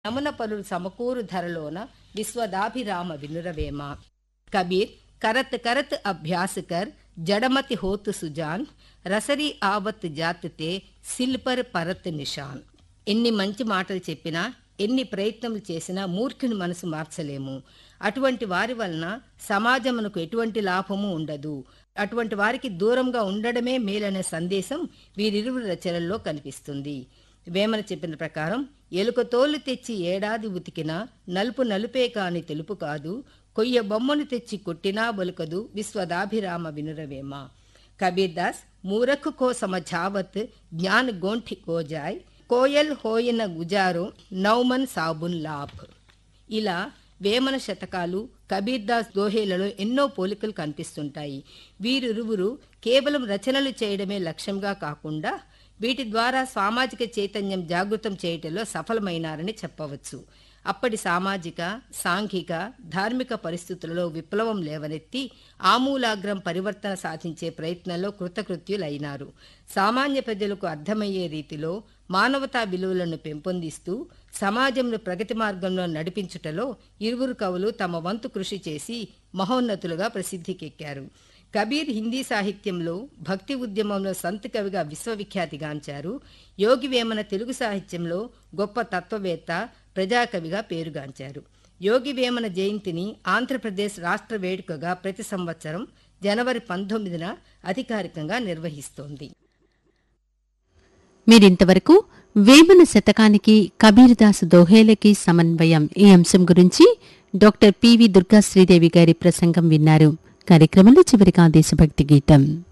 నమున పలులు సమకూరు ధరలోన విశ్వదాభిరామ వినురవేమ కబీర్ కరత్ కరత్ అభ్యాస్ కర్ జడమతి హోత్ సుజాన్ రసరి ఆవత్ జాతితే సిల్పర్ పరత్ నిషాన్ ఎన్ని మంచి మాటలు చెప్పినా ఎన్ని ప్రయత్నములు చేసినా మూర్ఖుని మనసు మార్చలేము అటువంటి వారి వలన సమాజమునకు ఎటువంటి లాభము ఉండదు అటువంటి వారికి దూరంగా ఉండడమే మేలనే సందేశం వీరిరువురి రచనల్లో కనిపిస్తుంది వేమన చెప్పిన ప్రకారం ఎలుక తోలు తెచ్చి ఏడాది ఉతికినా నలుపు నలుపే కాని తెలుపు కాదు కొయ్య బొమ్మను తెచ్చి కొట్టినా బొలకదు విశ్వదాభిరామ వినురవేమ కబీర్ దాస్ మూరఖ్ కో సమఝావత్ జ్ఞాన్ గోంఠి కోజాయ్ కోయల్ హోయిన గుజారో నౌమన్ సాబున్ లాభ్ ఇలా వేమన శతకాలు కబీర్ దాస్ దోహేలలో ఎన్నో పోలికలు కనిపిస్తుంటాయి వీరిరువురు కేవలం రచనలు చేయడమే లక్ష్యంగా కాకుండా వీటి ద్వారా సామాజిక చైతన్యం జాగృతం చేయటంలో సఫలమైనారని చెప్పవచ్చు అప్పటి సామాజిక సాంఘిక ధార్మిక పరిస్థితులలో విప్లవం లేవనెత్తి ఆమూలాగ్రం పరివర్తన సాధించే ప్రయత్నంలో కృతకృత్యులైనారు సామాన్య ప్రజలకు అర్థమయ్యే రీతిలో మానవతా విలువలను పెంపొందిస్తూ సమాజంను ప్రగతి మార్గంలో నడిపించుటలో ఇరువురు కవులు తమ వంతు కృషి చేసి మహోన్నతులుగా ప్రసిద్ధికెక్కారు కబీర్ హిందీ సాహిత్యంలో భక్తి ఉద్యమంలో సంత్ కవిగా విశ్వవిఖ్యాతిగాంచారు యోగి వేమన తెలుగు సాహిత్యంలో గొప్ప తత్వవేత్త ప్రజాకవిగా పేరుగాంచారు యోగి వేమన జయంతిని ఆంధ్రప్రదేశ్ రాష్ట్ర వేడుకగా ప్రతి సంవత్సరం జనవరి పంతొమ్మిదిన అధికారికంగా నిర్వహిస్తోంది మీరింతవరకు వేమన శతకానికి కబీర్దాస్ దోహేలకి సమన్వయం ఈ అంశం గురించి డాక్టర్ పివి దుర్గా శ్రీదేవి గారి ప్రసంగం విన్నారు కార్యక్రమంలో చివరిగా దేశభక్తి గీతం